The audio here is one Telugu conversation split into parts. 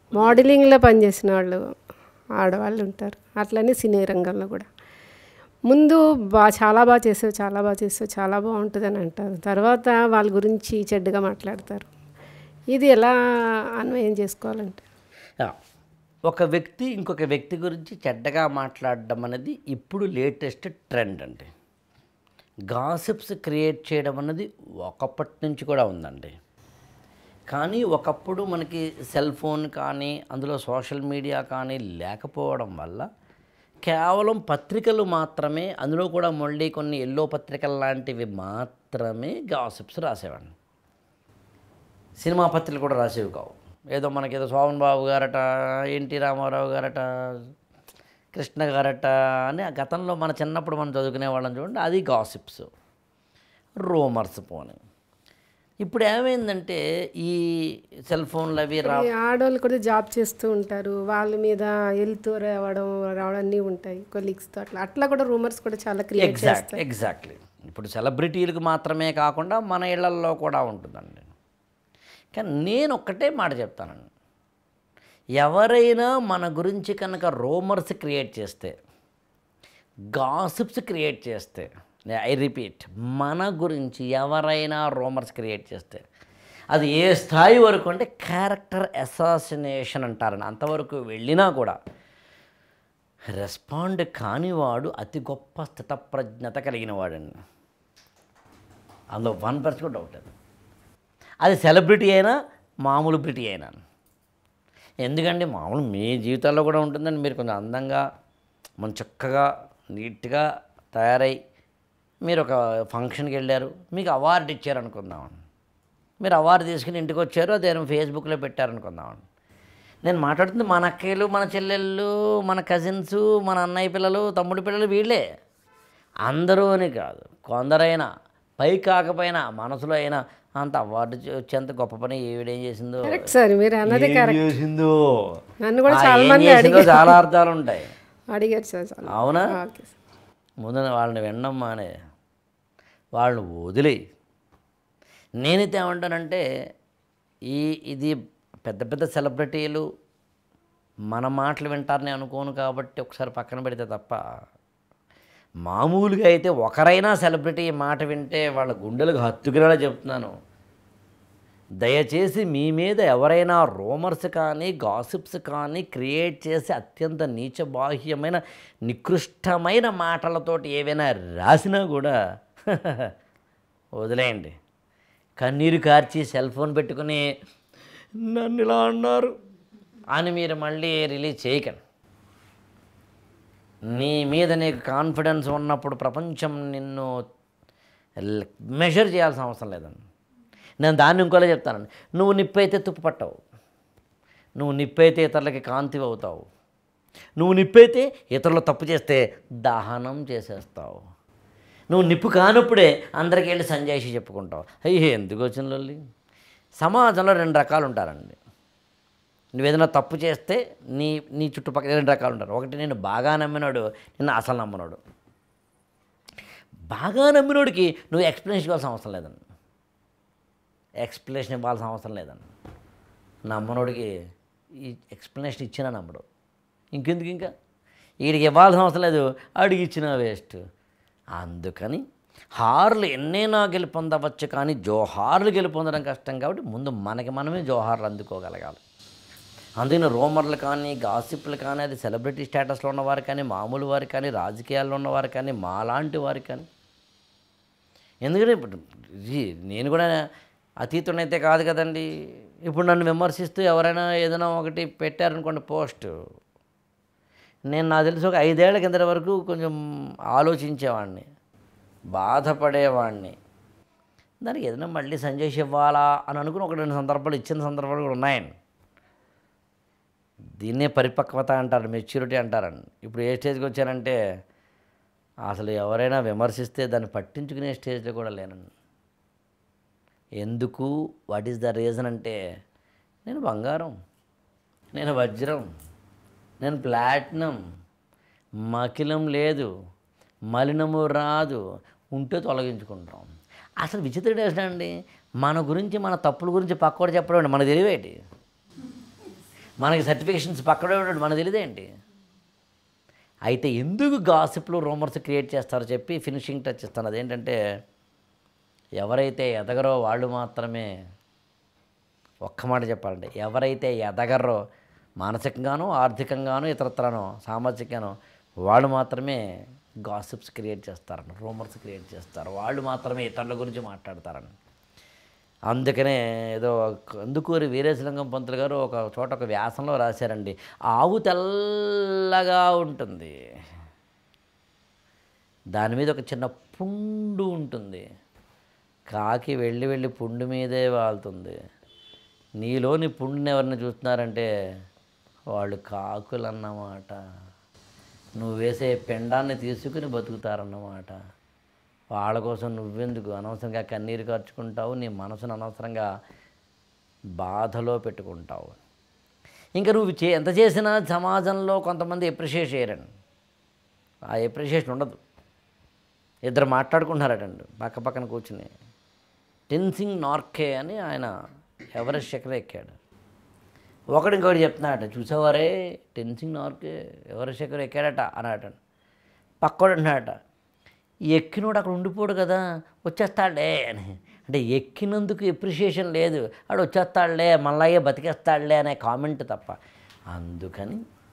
మోడలింగ్లో పనిచేసిన వాళ్ళు ఆడవాళ్ళు ఉంటారు అట్లనే సినీ రంగంలో కూడా ముందు బా చాలా బాగా చేసావు చాలా బాగా చేసావు చాలా బాగుంటుంది అని అంటారు తర్వాత వాళ్ళ గురించి చెడ్డగా మాట్లాడతారు ఇది ఎలా అన్వయం చేసుకోవాలంటే యా. ఒక వ్యక్తి ఇంకొక వ్యక్తి గురించి చెడ్డగా మాట్లాడడం అనేది ఇప్పుడు లేటెస్ట్ ట్రెండ్ అండి గాసిప్స్ క్రియేట్ చేయడం అనేది ఒకప్పటి నుంచి కూడా ఉందండి కానీ ఒకప్పుడు మనకి సెల్ ఫోన్ కానీ అందులో సోషల్ మీడియా కానీ లేకపోవడం వల్ల కేవలం పత్రికలు మాత్రమే అందులో కూడా మళ్ళీ కొన్ని ఎల్లో పత్రికలు లాంటివి మాత్రమే గాసిప్స్ రాసేవాడిని సినిమా పత్రికలు కూడా రాసేవి కావు ఏదో మనకేదో శోభన్ బాబు గారట ఎన్టీ రామారావు గారట కృష్ణ గారట అని ఆ గతంలో మన చిన్నప్పుడు మనం చదువుకునే వాళ్ళని చూడండి అది గాసిప్స్ రూమర్స్ పోని ఇప్పుడు ఏమైందంటే ఈ సెల్ ఫోన్లు అవి రా ఈ ఆడవాళ్ళు కూడా జాబ్ చేస్తూ ఉంటారు వాళ్ళ మీద వెళ్తూ రావడం రావడం అన్నీ ఉంటాయి కొలీగ్స్తో అట్లా అట్లా కూడా రూమర్స్ కూడా చాలా క్రియేట్ ఎగ్జాక్ట్ ఎగ్జాక్ట్లీ ఇప్పుడు సెలబ్రిటీలకు మాత్రమే కాకుండా మన ఇళ్లల్లో కూడా ఉంటుందండి కానీ నేను ఒక్కటే మాట చెప్తానండి ఎవరైనా మన గురించి కనుక రోమర్స్ క్రియేట్ చేస్తే గాసిప్స్ క్రియేట్ చేస్తే ఐ రిపీట్ మన గురించి ఎవరైనా రోమర్స్ క్రియేట్ చేస్తే అది ఏ స్థాయి వరకు అంటే క్యారెక్టర్ అసాసినేషన్ అంటారని అంతవరకు వెళ్ళినా కూడా రెస్పాండ్ కానివాడు అతి గొప్ప స్థితప్రజ్ఞత కలిగిన వాడండి అందులో వన్ పర్సెంట్ కూడా డౌట్ లేదు అది సెలబ్రిటీ అయినా మామూలు బ్రిటీ అయినా ఎందుకంటే మామూలు మీ జీవితాల్లో కూడా ఉంటుందండి మీరు కొంచెం అందంగా మన చక్కగా నీట్గా తయారై మీరు ఒక ఫంక్షన్కి వెళ్ళారు మీకు అవార్డు ఇచ్చారు అనుకుందామండి మీరు అవార్డు తీసుకుని ఇంటికి వచ్చారు అదే ఫేస్బుక్లో పెట్టారనుకుందామండి నేను మాట్లాడుతుంది మన అక్కయ్యలు మన చెల్లెళ్ళు మన కజిన్స్ మన అన్నయ్య పిల్లలు తమ్ముడి పిల్లలు వీళ్ళే అందరూ అని కాదు కొందరైనా పై కాకపోయినా మనసులో అయినా అంత అవార్డు చ- వచ్చేంత గొప్ప పని ఈవిడేం చేసిందో కరెక్ట్ సార్ మీరు అన్నది ఏం కరెక్ట్ చేసిందో నన్ను కూడా ఆ చాలా ఏం మంది చేసిందో చాలా అర్థాలు ఉంటాయి అడిగారు సార్ చాలా అవునా ఓకే సార్ ముందు వాళ్ళని వినడం మానే వాళ్ళని వదిలి నేనైతే ఏమంటానంటే ఈ ఇది పెద్ద పెద్ద సెలబ్రిటీలు మన మాటలు వింటారని అనుకోను కాబట్టి ఒకసారి పక్కన పెడితే తప్ప మామూలుగా అయితే ఒకరైనా సెలబ్రిటీ మాట వింటే వాళ్ళ గుండెలకు హత్తుకునేలా చెప్తున్నాను దయచేసి మీ మీద ఎవరైనా రోమర్స్ కానీ గాసిప్స్ కానీ క్రియేట్ చేసి అత్యంత నీచబాహ్యమైన నికృష్టమైన మాటలతోటి ఏవైనా రాసినా కూడా వదిలేయండి కన్నీరు కార్చి సెల్ ఫోన్ పెట్టుకుని నన్ను ఇలా అన్నారు అని మీరు మళ్ళీ రిలీజ్ చేయకండి నీ మీద నీకు కాన్ఫిడెన్స్ ఉన్నప్పుడు ప్రపంచం నిన్ను మెజర్ చేయాల్సిన అవసరం లేదండి నేను దాన్ని ఇంకోలా చెప్తానండి నువ్వు నిప్పైతే తుప్పు పట్టవు నువ్వు నిప్పైతే ఇతరులకి కాంతి అవుతావు నువ్వు నిప్పైతే ఇతరులు తప్పు చేస్తే దహనం చేసేస్తావు నువ్వు నిప్పు కానప్పుడే అందరికీ వెళ్ళి సంజాయిషి చెప్పుకుంటావు అయ్యే ఎందుకు వచ్చిన లొల్లి సమాజంలో రెండు రకాలు ఉంటారండి నువ్వు ఏదైనా తప్పు చేస్తే నీ నీ చుట్టుపక్కల రెండు రకాలు ఉంటారు ఒకటి నేను బాగా నమ్మినాడు నిన్ను అసలు నమ్మనాడు బాగా నమ్మినోడికి నువ్వు ఎక్స్ప్లెనేషన్ ఇవ్వాల్సిన అవసరం లేదండి ఎక్స్ప్లెనేషన్ ఇవ్వాల్సిన అవసరం లేదండి నమ్మనోడికి ఈ ఎక్స్ప్లెనేషన్ ఇచ్చినా నమ్మడు ఇంకెందుకు ఇంకా వీడికి ఇవ్వాల్సిన అవసరం లేదు అడిగి ఇచ్చిన వేస్ట్ అందుకని హార్లు ఎన్నైనా గెలుపొందవచ్చు కానీ జోహార్లు గెలుపొందడం కష్టం కాబట్టి ముందు మనకి మనమే జోహార్లు అందుకోగలగాలి అందుకని రోమర్లు కానీ గాసిప్లు కానీ అది సెలబ్రిటీ స్టేటస్లో ఉన్నవారు కానీ మామూలు వారు కానీ రాజకీయాల్లో ఉన్నవారు కానీ మాలాంటి వారు కానీ ఎందుకంటే ఇప్పుడు ఇది నేను కూడా అతీతుడైతే కాదు కదండి ఇప్పుడు నన్ను విమర్శిస్తూ ఎవరైనా ఏదైనా ఒకటి పెట్టారనుకోండి పోస్ట్ నేను నాకు తెలిసి ఒక ఐదేళ్ల కిందటి వరకు కొంచెం ఆలోచించేవాడిని బాధపడేవాడిని దానికి ఏదైనా మళ్ళీ సంజయ్ ఇవ్వాలా అని అనుకుని ఒక రెండు సందర్భాలు ఇచ్చిన సందర్భాలు కూడా ఉన్నాయండి దీన్నే పరిపక్వత అంటారు మెచ్యూరిటీ అంటారండి ఇప్పుడు ఏ స్టేజ్కి వచ్చానంటే అసలు ఎవరైనా విమర్శిస్తే దాన్ని పట్టించుకునే స్టేజ్లో కూడా లేనండి ఎందుకు వాట్ ఈస్ ద రీజన్ అంటే నేను బంగారం నేను వజ్రం నేను ప్లాటినం మకిలం లేదు మలినము రాదు ఉంటే తొలగించుకుంటాం అసలు విచిత్రం ఏంటండి మన గురించి మన తప్పుల గురించి పక్కోడు చెప్పడం అండి మనకు తెలివేటి మనకి సర్టిఫికేషన్స్ పక్కనే ఉంటాడు మనకు తెలియదేంటి అయితే ఎందుకు గాసిప్లు రూమర్స్ క్రియేట్ చేస్తారో చెప్పి ఫినిషింగ్ టచ్ ఇస్తాను అదేంటంటే ఎవరైతే ఎదగరో వాళ్ళు మాత్రమే ఒక్క మాట చెప్పాలంటే ఎవరైతే ఎదగరో మానసికంగానో ఆర్థికంగానో ఇతరత్రనో సామాజికంగానో వాళ్ళు మాత్రమే గాసిప్స్ క్రియేట్ చేస్తారని రూమర్స్ క్రియేట్ చేస్తారు వాళ్ళు మాత్రమే ఇతరుల గురించి మాట్లాడతారని అందుకనే ఏదో కందుకూరి వీరేశలింగం పంతులు గారు ఒక చోట ఒక వ్యాసంలో రాశారండి ఆవు తెల్లగా ఉంటుంది దాని మీద ఒక చిన్న పుండు ఉంటుంది కాకి వెళ్ళి వెళ్ళి పుండు మీదే వాళ్తుంది నీలోని పుండుని ఎవరిని చూస్తున్నారంటే వాళ్ళు కాకులు అన్నమాట నువ్వు వేసే పెండాన్ని తీసుకుని బతుకుతారన్నమాట వాళ్ళ కోసం నువ్వెందుకు అనవసరంగా కన్నీరు ఖర్చుకుంటావు నీ మనసును అనవసరంగా బాధలో పెట్టుకుంటావు ఇంకా నువ్వు చే ఎంత చేసినా సమాజంలో కొంతమంది ఎప్రిషియేట్ చేయరండి ఆ ఎప్రిషియేషన్ ఉండదు ఇద్దరు మాట్లాడుకుంటున్నారటండి పక్క పక్కన కూర్చుని టెన్సింగ్ నార్కే అని ఆయన ఎవరెస్ట్ శిఖరం ఎక్కాడు ఒకడు ఇంకోటి చెప్తున్నాడట చూసావారే టెన్సింగ్ నార్కే ఎవరెస్ట్ శిఖరం ఎక్కాడట అన్నాడట పక్కోడు అంటున్నాడట ఎక్కినోడు అక్కడ ఉండిపోడు కదా వచ్చేస్తాడులే అని అంటే ఎక్కినందుకు ఎప్రిషియేషన్ లేదు ఆడు వచ్చేస్తాడులే మళ్ళాగే బతికేస్తాడులే అనే కామెంట్ తప్ప అందుకని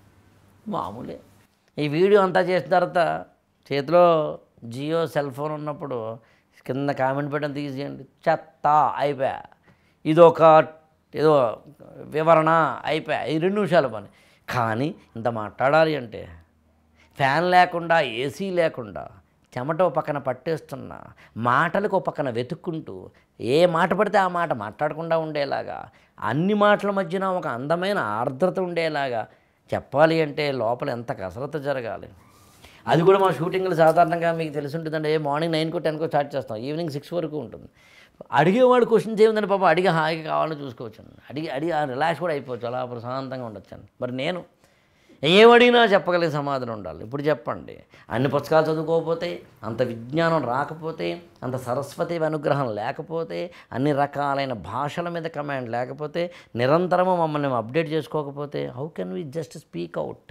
మామూలే ఈ వీడియో అంతా చేసిన తర్వాత చేతిలో జియో సెల్ ఫోన్ ఉన్నప్పుడు కింద కామెంట్ పెట్టడం తీసేయండి చెత్త అయిపోయా ఇదొక ఏదో వివరణ అయిపోయా ఈ రెండు నిమిషాల పని కానీ ఇంత మాట్లాడాలి అంటే ఫ్యాన్ లేకుండా ఏసీ లేకుండా చెమట ఓ పక్కన పట్టేస్తున్నా మాటలకు ఒక పక్కన వెతుక్కుంటూ ఏ మాట పడితే ఆ మాట మాట్లాడకుండా ఉండేలాగా అన్ని మాటల మధ్యన ఒక అందమైన ఆర్ద్రత ఉండేలాగా చెప్పాలి అంటే లోపల ఎంత కసరత్తు జరగాలి అది కూడా మా షూటింగ్లు సాధారణంగా మీకు తెలిసి ఉంటుందండి మార్నింగ్ నైన్కో టెన్కో స్టార్ట్ చేస్తాం ఈవినింగ్ సిక్స్ వరకు ఉంటుంది అడిగేవాడు క్వశ్చన్స్ ఏముందని పాప అడిగి హాయిగా కావాలని చూసుకోవచ్చు అడిగి అడిగి రిలాక్స్ కూడా అయిపోవచ్చు అలా ప్రశాంతంగా ఉండొచ్చు మరి నేను ఏమడిగినా చెప్పగలిగే సమాధానం ఉండాలి ఇప్పుడు చెప్పండి అన్ని పుస్తకాలు చదువుకోకపోతే అంత విజ్ఞానం రాకపోతే అంత సరస్వతి అనుగ్రహం లేకపోతే అన్ని రకాలైన భాషల మీద కమాండ్ లేకపోతే నిరంతరము మమ్మల్ని అప్డేట్ చేసుకోకపోతే how can we just speak out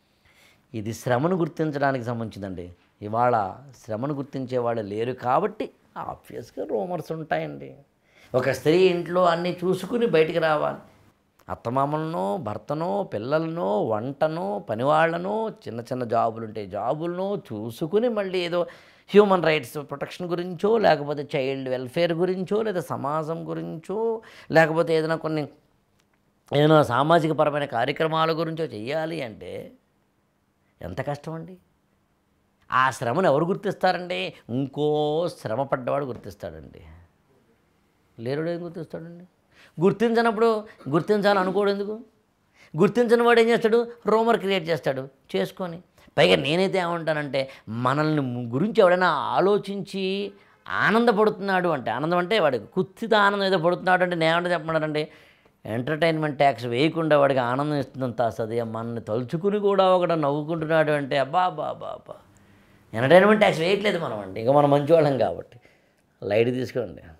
ఇది శ్రమను గుర్తించడానికి సంబంధించిందండి ఇవాళ శ్రమను గుర్తించే వాళ్ళు లేరు కాబట్టి ఆబ్వియస్గా రూమర్స్ ఉంటాయండి ఒక స్త్రీ ఇంట్లో అన్నీ చూసుకుని బయటికి రావాలి అత్తమామలను భర్తనో పిల్లలను వంటను పనివాళ్లను చిన్న చిన్న జాబులు ఉంటాయి జాబులను చూసుకుని మళ్ళీ ఏదో హ్యూమన్ రైట్స్ ప్రొటెక్షన్ గురించో లేకపోతే చైల్డ్ వెల్ఫేర్ గురించో లేదా సమాజం గురించో లేకపోతే ఏదైనా కొన్ని ఏదైనా సామాజిక పరమైన కార్యక్రమాల గురించో చెయ్యాలి అంటే ఎంత కష్టం అండి ఆ శ్రమను ఎవరు గుర్తిస్తారండి ఇంకో శ్రమ పడ్డవాడు గుర్తిస్తాడండి లేరుడు ఏం గుర్తిస్తాడండి గుర్తించినప్పుడు గుర్తించాలని అనుకోడు ఎందుకు గుర్తించిన వాడు ఏం చేస్తాడు రోమర్ క్రియేట్ చేస్తాడు చేసుకొని పైగా నేనైతే ఏమంటానంటే మనల్ని ము- గురించి ఎవడైనా ఆలోచించి ఆనందపడుతున్నాడు అంటే ఆనందం అంటే వాడికి కుత్సిత ఆనందం ఏదో పడుతున్నాడు అంటే నేనేమంటే చెప్పమన్నానండి ఎంటర్టైన్మెంట్ ట్యాక్స్ వేయకుండా వాడికి ఆనందం ఇస్తుందంత అసలు మనల్ని తలుచుకుని కూడా ఒకడు నవ్వుకుంటున్నాడు అంటే అబ్బా అబ్బా అబ్బా అబ్బా ఎంటర్టైన్మెంట్ ట్యాక్స్ వేయట్లేదు మనం అండి ఇంకా మనం మంచివాళ్ళం కాబట్టి లైట్ తీసుకోండి